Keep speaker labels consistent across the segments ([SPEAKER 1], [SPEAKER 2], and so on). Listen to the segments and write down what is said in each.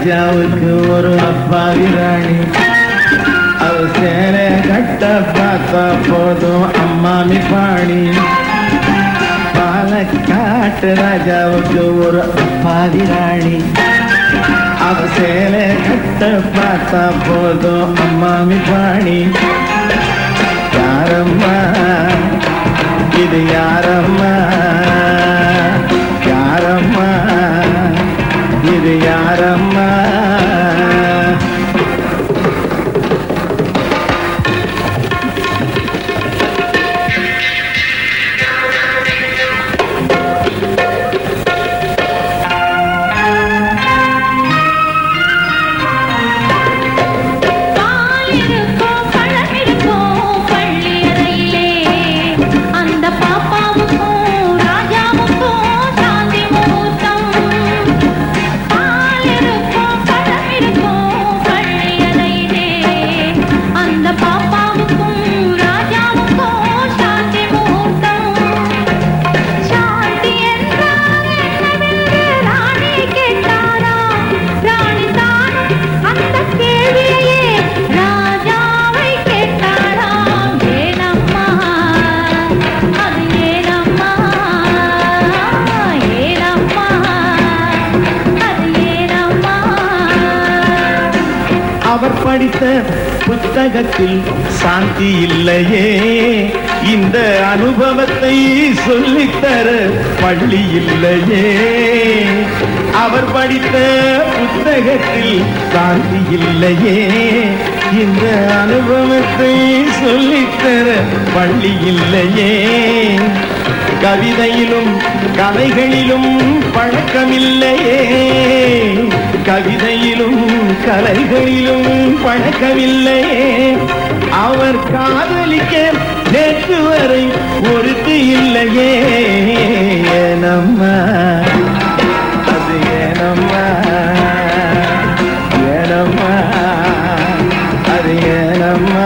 [SPEAKER 1] ராஜாவுக்கு ஒரு அப்பாவி ராணி அவ சேலை கட்ட பார்த்தா போதும் அம்மாமி பாணி பாலக்காட்டு ராஜாவுக்கு ஒரு அப்பாவி ராணி அவ சேலை கட்ட பார்த்தா போதும் அம்மாமி பாணி யாரம்மா இது யாரம்மா யாரம்மா இது யாரம்மா
[SPEAKER 2] பாலிருக்கும் பழமிருக்கும் பள்ளி அறையிலே அந்த பாப்பாவுக்கும் ராஜாவுக்கும் சாந்தி முகூர்த்தம் பாலிருக்கும் பழமிருக்கும் பள்ளி அறையிலே அந்த பாப்பாவுக்கும் ராஜாவுக்கும் சாந்தி முகூர்த்தம் சாந்தி என்றால் என்னவென்று ராணி கேட்டாராம் ராணி தானும் அந்த கேள்வியையே ராஜாவை கேட்டாராம் ஏனம்மா அது ஏனம்மா ஏனம்மா அது ஏனம்மா
[SPEAKER 1] அவர் படித்த புத்தகத்தில் சாந்தி இல்லையே இந்த அனுபவத்தை சொல்லித்தர பள்ளி இல்லையே அவர் படித்த புத்தகத்தில் சாந்தி இல்லையே இந்த அனுபவத்தை சொல்லித்தர பள்ளி இல்லையே கவிதையிலும் கலைகளிலும் பழக்கமில்லையே கவிதையிலும் கலைகளிலும் பழக்கமில்லையே அவர் காதலிக்க நேற்று வரை ஒருத்தி இல்லையே ஏனம்மா அது ஏனம்மா ஏனம்மா அது ஏனம்மா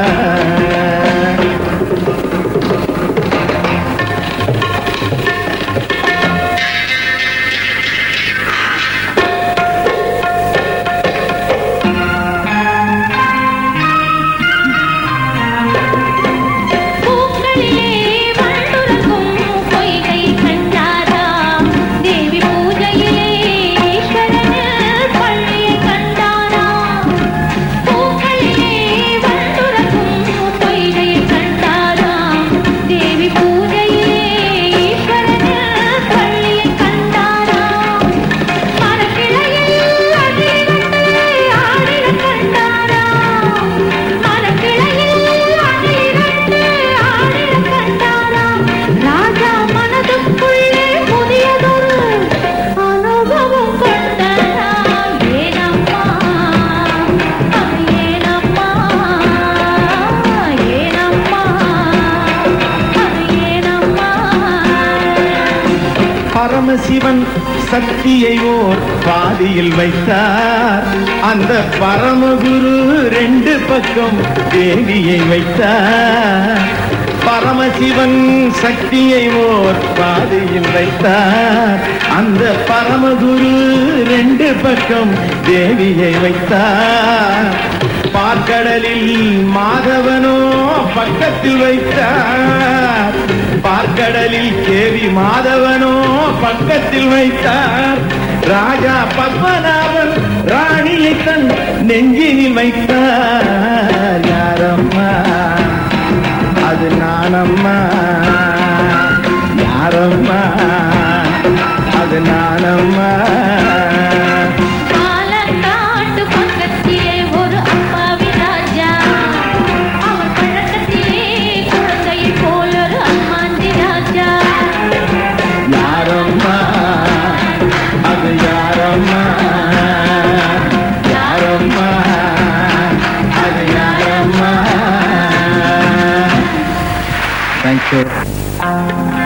[SPEAKER 2] பூக்களிலே வண்டுறங்கும் பொய்கை கண்டாரா தேவி பூஜையிலே ஈஸ்வரனில் பள்ளியை கண்டாரா பூக்களிலே வண்டுறங்கும் பொய்கை கண்டாரா தேவி பூஜையிலே ஈஸ்வரனில் பள்ளியை கண்டாரா மரக்கிளையில் அதிரண்டு ஆடிடக் கண்டாரா மரக்கிளையில் அதிரண்டு ஆடிடக் கண்டாரா ராஜா மனதுக்குள்ளே புதியதொரு அனுபவம் கொண்டாரா ஏனம்மா அது ஏனம்மா ஏனம்மா அது ஏனம்மா
[SPEAKER 1] பரமசிவன் சக்தியை ஓர் பாதியில் வைத்தார் அந்த பரமகுரு ரெண்டு பக்கம் தேவியை வைத்தார் பரமசிவன் சக்தியை ஓர் பாதியில் வைத்தார் அந்த பரமகுரு ரெண்டு பக்கம் தேவியை வைத்தார் பார்க்கடலில் மாதவனோ பக்கத்தில் வைத்தார் பார்க்கடலில் கேவி மாதவனோ பக்கத்தில் வைத்தார் ராஜா பத்மநாபன் ராணியை தன் நெஞ்சினில் வைத்தார் யாரம்மா அது நானம்மா யாரம்மா அது நானம்மா
[SPEAKER 2] பாலக்காட்டு பக்கத்திலே ஒரு அப்பாவி ராஜா அவர் பழக்கத்திலே குழந்தையை போல் ஒரு அம்மாந்தி ராஜா
[SPEAKER 1] யாரம்மா அது யாரம்மா யாரம்மா அது யாரம்மா தேங்க்யூ